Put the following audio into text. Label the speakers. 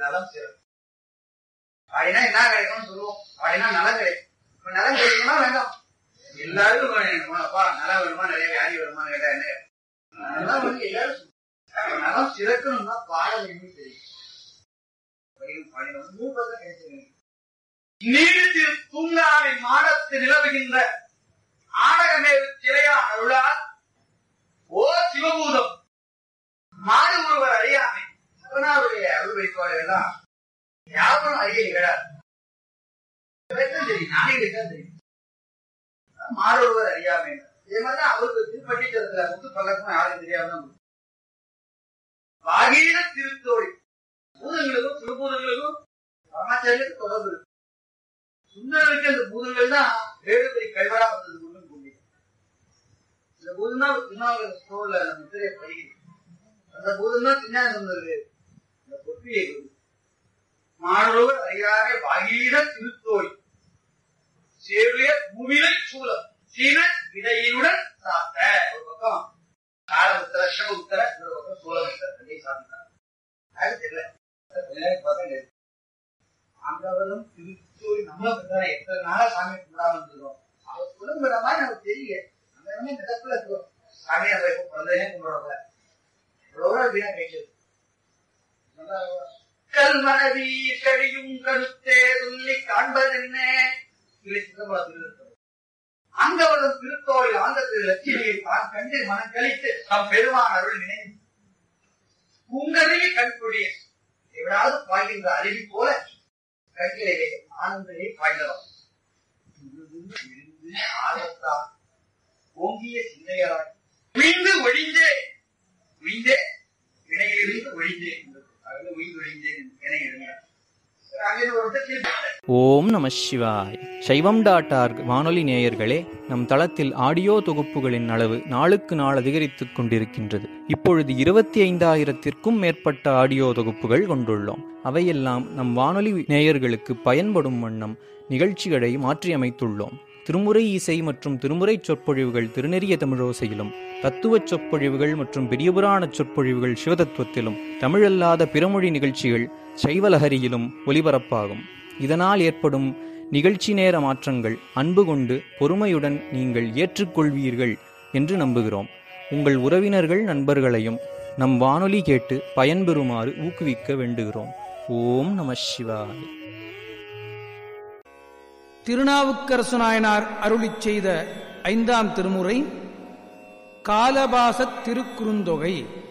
Speaker 1: நலம் சிறக்கும் அப்படின்னா என்ன கிடைக்கும்னு சொல்லுவோம் அப்படின்னா நலம் கிடைக்கும் இப்ப நலம் கிடைக்குமா வேண்டாம் எல்லாருக்கும் வேணும் அப்பா நலம் வேணுமா நிறைய வியாதி வருமா கேட்டா என்ன அதெல்லாம் வந்து எல்லாரும் சொல்லுவாங்க. அப்ப நலம் சிறக்கணும்னா பாட வேண்டும் தெரியும் படியும் பாடினோம் மூணு பக்கம் கிடைச்சிருக்கீங்க நீடித்தில் தூங்காமை மாடத்து நிலவுகின்ற ஆடகமே திரையான் அருளால் ஓ சிவபூதம் மாடு ஒருவர் அறியாமை சிவனாருடைய அருள் வைப்பாடு எல்லாம் யாரும் அறிய இகழார் எனக்கும் தெரியும் ஞானிகளுக்கு தான் தெரியும் மாடு ஒருவர் அறியாமை இதே மாதிரிதான் அவருக்கு திருப்பட்டி தரத்துல முத்து பக்கத்தும் யாரும் தெரியாம வாகீன திருத்தோழி பூதங்களுக்கும் சிவபூதங்களுக்கும் பரமாச்சாரியருக்கு தொடர்பு இருக்கு சுந்தரருக்கு அந்த பூதங்கள் தான் வேடுபடி கைவரா வந்தது ஒன்றும் கூடிய இந்த பூதம் தான் திருநாவல ஸ்டோர்ல அந்த முத்திரையை படிக்கிறது அந்த பூதம் தான் சின்ன சொன்னது இந்த பொற்பியை மாணவர் அறியாரை வாகீன திருத்தோய் சேருளிய மூவிலை சூலம் சீன இடையினுடன் சாத்த ஒரு பக்கம் கால உத்தர சிவ உத்தர ஒரு பக்கம் சூலம் உத்தர ரெண்டையும் சாப்பிட்டாங்க அது தெரியல பசங்க ஆண்டவரும் திருத்தூர் நம்மள பண்றாரு எத்தனை நாளா சாமி கும்பிடாம இருந்திருக்கோம் அவர் குடும்பற மாதிரி நமக்கு தெரியல நம்ம என்ன இந்த இடத்துல இருக்கோம் சாமி அதை எப்போ பிறந்தனே கும்பிடுறோம்ல எவ்வளவு வீணா கேட்குது கல் மனைவி கழியும் கருத்தே சொல்லி காண்பதென்ன இல்லை சிதம்பர திருத்தம் அங்கவரும் திருத்தோயில் ஆந்தத்தில் லட்சுமியை தான் கண்டு மனம் கழித்து நம் பெருமான் அருள் நினைவு உங்களையே கண்கொடிய எவராவது பாய்கின்ற அருவி போல கண்களிலே ஆனந்தமே பாய்ந்தலாம் ஆழத்தான் ஓங்கிய சிந்தையராய் உயிர்ந்து ஒழிந்தே உயிந்தே இணையிலிருந்து ஒழிந்தேன் அதாவது உயிர் ஒழிந்தேன் என எழுதினார் அங்கே ஒரு இடத்தில்
Speaker 2: ஓம் நம சிவாய் சைவம் டாட் ஆர்க் வானொலி நேயர்களே நம் தளத்தில் ஆடியோ தொகுப்புகளின் அளவு நாளுக்கு நாள் அதிகரித்துக் கொண்டிருக்கின்றது இப்பொழுது இருபத்தி ஐந்தாயிரத்திற்கும் மேற்பட்ட ஆடியோ தொகுப்புகள் கொண்டுள்ளோம் அவையெல்லாம் நம் வானொலி நேயர்களுக்கு பயன்படும் வண்ணம் நிகழ்ச்சிகளை மாற்றியமைத்துள்ளோம் திருமுறை இசை மற்றும் திருமுறை சொற்பொழிவுகள் திருநெறிய தமிழோசையிலும் தத்துவச் சொற்பொழிவுகள் மற்றும் பெரியபுராண சொற்பொழிவுகள் சிவதத்துவத்திலும் தமிழல்லாத பிறமொழி நிகழ்ச்சிகள் சைவலஹரியிலும் ஒலிபரப்பாகும் இதனால் ஏற்படும் நிகழ்ச்சி நேர மாற்றங்கள் அன்பு கொண்டு பொறுமையுடன் நீங்கள் ஏற்றுக்கொள்வீர்கள் என்று நம்புகிறோம் உங்கள் உறவினர்கள் நண்பர்களையும் நம் வானொலி கேட்டு பயன்பெறுமாறு ஊக்குவிக்க வேண்டுகிறோம் ஓம் நம சிவாய
Speaker 3: திருநாவுக்கரசு நாயனார் அருளிச் செய்த ஐந்தாம் திருமுறை காலபாசத் திருக்குறுந்தொகை